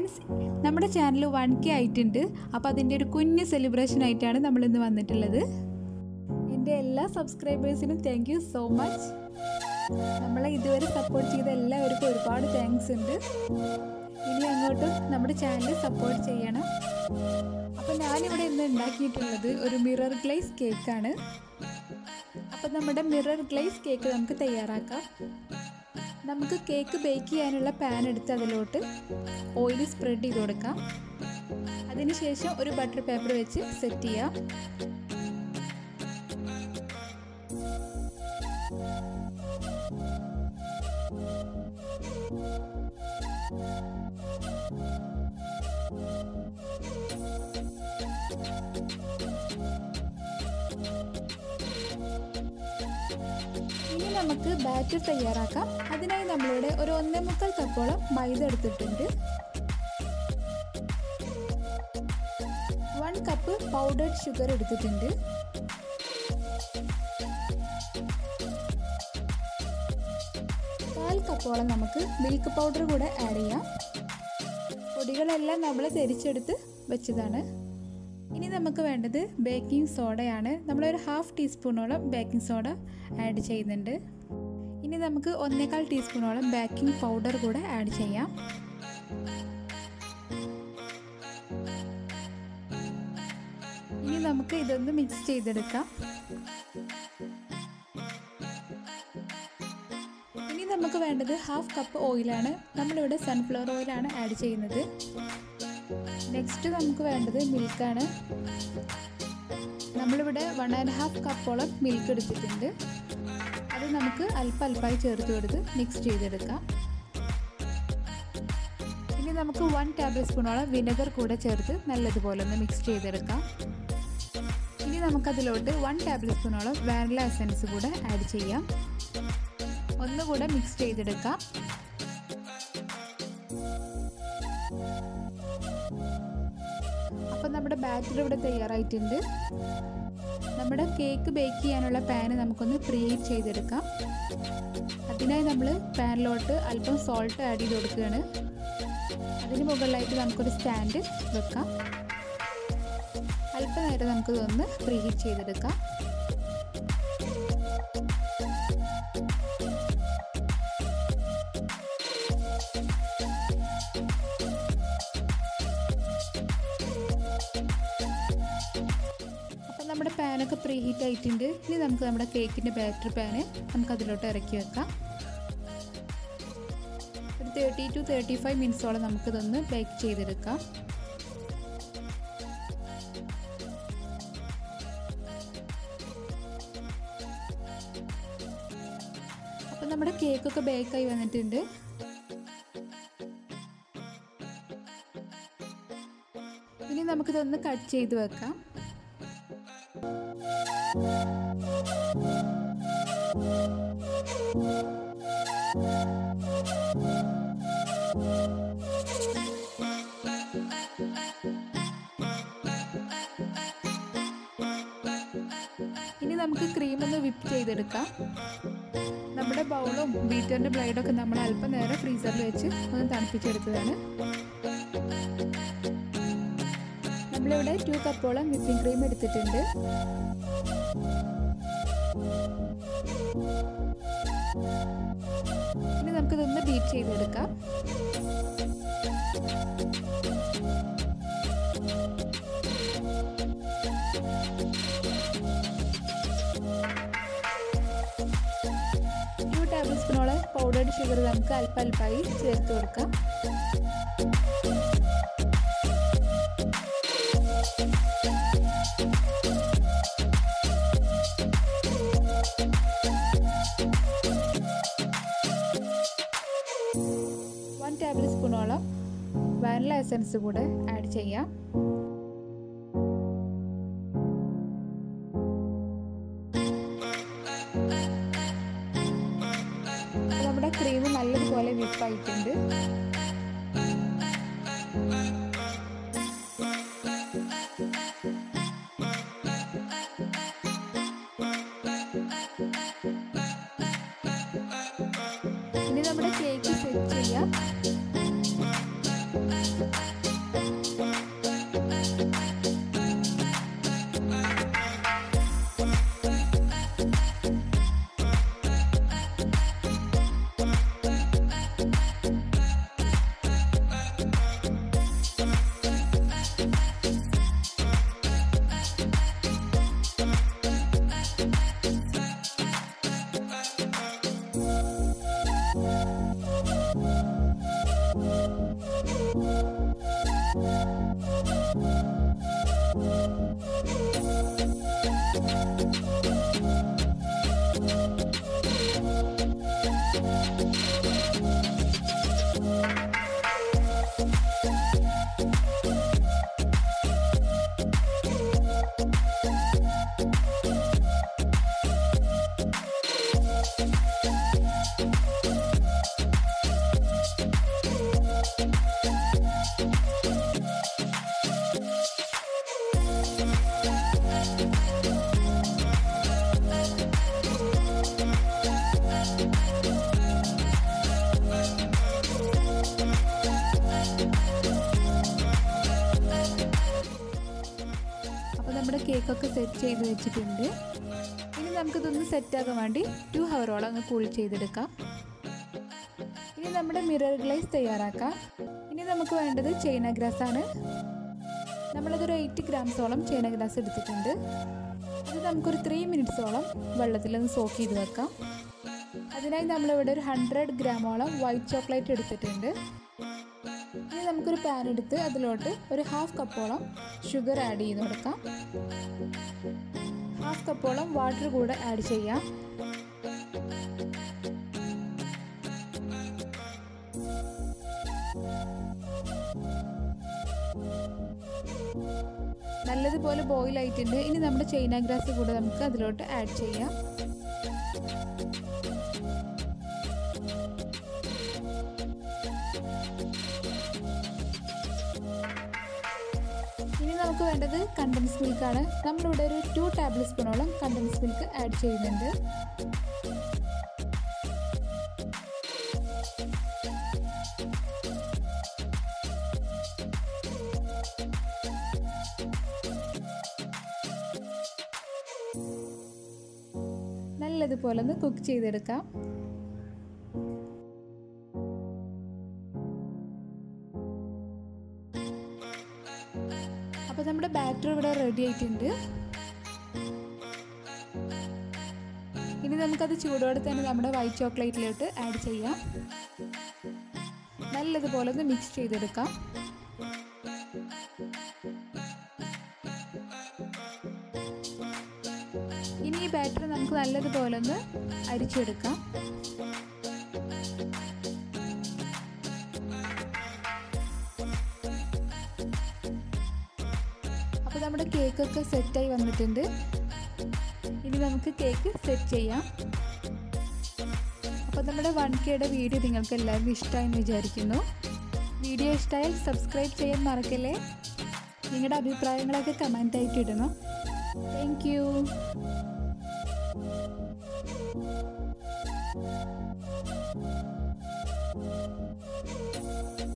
Friends നമ്മുടെ channel one K ആയിട്ടുണ്ട് അപ്പോൾ അതിൻ്റെ ഒരു കുഞ്ഞ് സെലിബ്രേഷൻ ആയിട്ടാണ് നമ്മൾ ഇന്ന് വന്നിട്ടുള്ളത് എൻ്റെ എല്ലാ സബ്സ്ക്രൈബേഴ്സിനും താങ്ക് യു സോ മച്ച് നമ്മളെ ഇതുവരെ സപ്പോർട്ട് ചെയ്ത എല്ലാവർക്കും ഒരുപാട് താങ്ക്സ് ഉണ്ട് ഇനി അങ്ങോട്ടും നമ്മുടെ ചാനൽ സപ്പോർട്ട് ചെയ്യണം അപ്പോൾ ഞാനിവിടെ ഇന്ന് ഉണ്ടാക്കിയിട്ടുള്ളത് ഒരു മിറർ ഗ്ലേസ് കേക്കാണ് അപ്പോൾ നമ്മുടെ മിറർ ഗ്ലേസ് കേക്ക് നമുക്ക് തയ്യാറാക്കാം നമുക്ക് കേക്ക് ബേക്ക് ചെയ്യാനുള്ള പാൻ എടുത്ത് അതിലോട്ട് ഓയിൽ സ്പ്രെഡ് ചെയ്ത് കൊടുക്കാം അതിനുശേഷം ഒരു ബട്ടർ പേപ്പർ വെച്ച് സെറ്റ് ചെയ്യാം ഇനി നമുക്ക് ബാറ്റർ തയ്യാറാക്കാം അതിനായി നമ്മളിവിടെ ഒരു ഒന്നേ മുക്കാൽ കപ്പോളം മൈദ എടുത്തിട്ടുണ്ട് വൺ കപ്പ് പൗഡേർഡ് ഷുഗർ എടുത്തിട്ടുണ്ട് കാൽ കപ്പോളം നമുക്ക് മിൽക്ക് പൗഡർ കൂടെ ആഡ് ചെയ്യാം പൊടികളെല്ലാം നമ്മൾ തിരിച്ചെടുത്ത് വെച്ചതാണ് ഇനി നമുക്ക് വേണ്ടത് ബേക്കിംഗ് സോഡയാണ് നമ്മളൊരു ഹാഫ് ടീസ്പൂണോളം ബേക്കിംഗ് സോഡ ആഡ് ചെയ്യുന്നുണ്ട് ഇനി നമുക്ക് ഒന്നേകാൽ ടീസ്പൂണോളം ബേക്കിംഗ് പൗഡർ കൂടെ ആഡ് ചെയ്യാം ഇനി നമുക്ക് ഇതൊന്ന് മിക്സ് ചെയ്തെടുക്കാം ഇനി നമുക്ക് വേണ്ടത് ഹാഫ് കപ്പ് ഓയിലാണ് നമ്മളിവിടെ സൺഫ്ലവർ ഓയിലാണ് ആഡ് ചെയ്യുന്നത് നെക്സ്റ്റ് നമുക്ക് വേണ്ടത് മിൽക്കാണ് നമ്മളിവിടെ വൺ ആൻഡ് ഹാഫ് കപ്പോളം മിൽക്ക് എടുത്തിട്ടുണ്ട് അത് നമുക്ക് അല്പ അല്പമായി ചേർത്ത് കൊടുത്ത് മിക്സ് ചെയ്തെടുക്കാം ഇനി നമുക്ക് വൺ ടേബിൾ സ്പൂണോളം വിനെഗർ കൂടെ ചേർത്ത് നല്ലതുപോലെ ഒന്ന് മിക്സ് ചെയ്തെടുക്കാം ഇനി നമുക്കതിലോട്ട് വൺ ടേബിൾ സ്പൂണോളം വാനില എസൻസ് കൂടെ ആഡ് ചെയ്യാം ഒന്നുകൂടെ മിക്സ് ചെയ്തെടുക്കാം അപ്പം നമ്മുടെ ബാറ്റർ ഇവിടെ തയ്യാറായിട്ടുണ്ട് നമ്മുടെ കേക്ക് ബേക്ക് ചെയ്യാനുള്ള പാന് നമുക്കൊന്ന് പ്രീ ഹീറ്റ് ചെയ്തെടുക്കാം അതിനായി നമ്മൾ പാനിലോട്ട് അല്പം സോൾട്ട് ആഡ് ചെയ്ത് കൊടുക്കുകയാണ് അതിന് മുകളിലായിട്ട് നമുക്കൊരു സ്റ്റാൻഡ് വെക്കാം അല്പനേരം നമുക്കിതൊന്ന് പ്രീ ഹീറ്റ് ചെയ്തെടുക്കാം അപ്പം നമ്മുടെ പാനൊക്കെ പ്രീ ഹീറ്റ് ആയിട്ടുണ്ട് ഇനി നമുക്ക് നമ്മുടെ കേക്കിൻ്റെ ബാറ്റർ പാന് നമുക്ക് അതിലോട്ട് ഇറക്കി വെക്കാം ഒരു തേർട്ടി ടു തേർട്ടി ഫൈവ് മിനിറ്റ്സോളം നമുക്കിതൊന്ന് ബേക്ക് ചെയ്തെടുക്കാം അപ്പം നമ്മുടെ കേക്കൊക്കെ ബേക്കായി വന്നിട്ടുണ്ട് ഇനി നമുക്കിതൊന്ന് കട്ട് ചെയ്ത് വെക്കാം ഇനി നമുക്ക് ക്രീം ഒന്ന് വിപ്പ് ചെയ്തെടുക്കാം നമ്മുടെ ബൗളും ബീറ്ററിൻ്റെ ബ്ലേഡൊക്കെ നമ്മൾ അല്പം നേരം ഫ്രീസറിൽ വെച്ച് ഒന്ന് തണുപ്പിച്ചെടുത്തതാണ് നമ്മളിവിടെ ടു കപ്പോളം വിപ്പിംഗ് ക്രീം എടുത്തിട്ടുണ്ട് ഇനി നമുക്കിതൊന്ന് ബീറ്റ് ചെയ്തെടുക്കാം ടു ടേബിൾ സ്പൂണോളം പൗഡേർഡ് ഷുഗർ നമുക്ക് അല്പ അല്പമായി ചേർത്ത് കൊടുക്കാം വൺ ടേബിൾ സ്പൂണോളം വാനില എസൻസ് കൂടെ ആഡ് ചെയ്യാം നമ്മുടെ ക്രീം നല്ലതുപോലെ വിപ്പായിട്ടുണ്ട് ഇനി നമ്മുടെ കേക്ക് സെറ്റ് ചെയ്യാം ഒക്കെ സെറ്റ് ചെയ്ത് വെച്ചിട്ടുണ്ട് ഇനി നമുക്കിതൊന്ന് സെറ്റാക്കാൻ വേണ്ടി ടു ഹവറോളം അങ്ങ് കൂൾ ചെയ്തെടുക്കാം ഇനി നമ്മുടെ മിറർ ഗ്ലേസ് തയ്യാറാക്കാം ഇനി നമുക്ക് വേണ്ടത് ചൈന ഗ്രാസ് ആണ് നമ്മളതൊരു എയ്റ്റ് ഗ്രാംസോളം ചൈന ഗ്രാസ് എടുത്തിട്ടുണ്ട് അത് നമുക്കൊരു ത്രീ മിനിറ്റ്സോളം വെള്ളത്തിലൊന്ന് സോക്ക് ചെയ്ത് വെക്കാം അതിനായി നമ്മളിവിടെ ഒരു ഹൺഡ്രഡ് ഗ്രാമോളം വൈറ്റ് ചോക്ലേറ്റ് എടുത്തിട്ടുണ്ട് ഇനി നമുക്കൊരു പാൻ എടുത്ത് അതിലോട്ട് ഒരു ഹാഫ് കപ്പോളം ഷുഗർ ആഡ് ചെയ്ത് കൊടുക്കാം ഹാഫ് കപ്പോളം വാട്ടർ കൂടെ ആഡ് ചെയ്യാം നല്ലതുപോലെ ബോയിൽ ആയിട്ടുണ്ട് ഇനി നമ്മുടെ ചൈന ഗ്രാസ് കൂടെ നമുക്ക് അതിലോട്ട് ആഡ് ചെയ്യാം ഇനി നമുക്ക് വേണ്ടത് കണ്ടൻസ് മിൽക്കാണ് നമ്മളിവിടെ ഒരു ടു ടേബിൾ സ്പൂണോളം കണ്ടൻസ് മിൽക്ക് ആഡ് ചെയ്യുന്നുണ്ട് നല്ലതുപോലെ ഒന്ന് കുക്ക് ചെയ്തെടുക്കാം അപ്പോൾ നമ്മുടെ ബാറ്റർ ഇവിടെ റെഡി ആയിട്ടുണ്ട് ഇനി നമുക്കത് ചൂടോടെ തന്നെ നമ്മുടെ വൈറ്റ് ചോക്ലേറ്റിലോട്ട് ആഡ് ചെയ്യാം നല്ലതുപോലെ ഒന്ന് മിക്സ് ചെയ്തെടുക്കാം ഇനി ഈ ബാറ്റർ നമുക്ക് നല്ലതുപോലെ ഒന്ന് അരിച്ചെടുക്കാം അപ്പോൾ നമ്മുടെ കേക്കൊക്കെ സെറ്റായി വന്നിട്ടുണ്ട് ഇനി നമുക്ക് കേക്ക് സെറ്റ് ചെയ്യാം അപ്പോൾ നമ്മുടെ വൺ കെയുടെ വീഡിയോ നിങ്ങൾക്ക് എല്ലാവർക്കും ഇഷ്ടമായെന്ന് വിചാരിക്കുന്നു വീഡിയോ ഇഷ്ടമായാൽ സബ്സ്ക്രൈബ് ചെയ്യാൻ മറക്കല്ലേ നിങ്ങളുടെ അഭിപ്രായങ്ങളൊക്കെ കമൻ്റായിട്ട് ഇടണം താങ്ക് യു Thank you.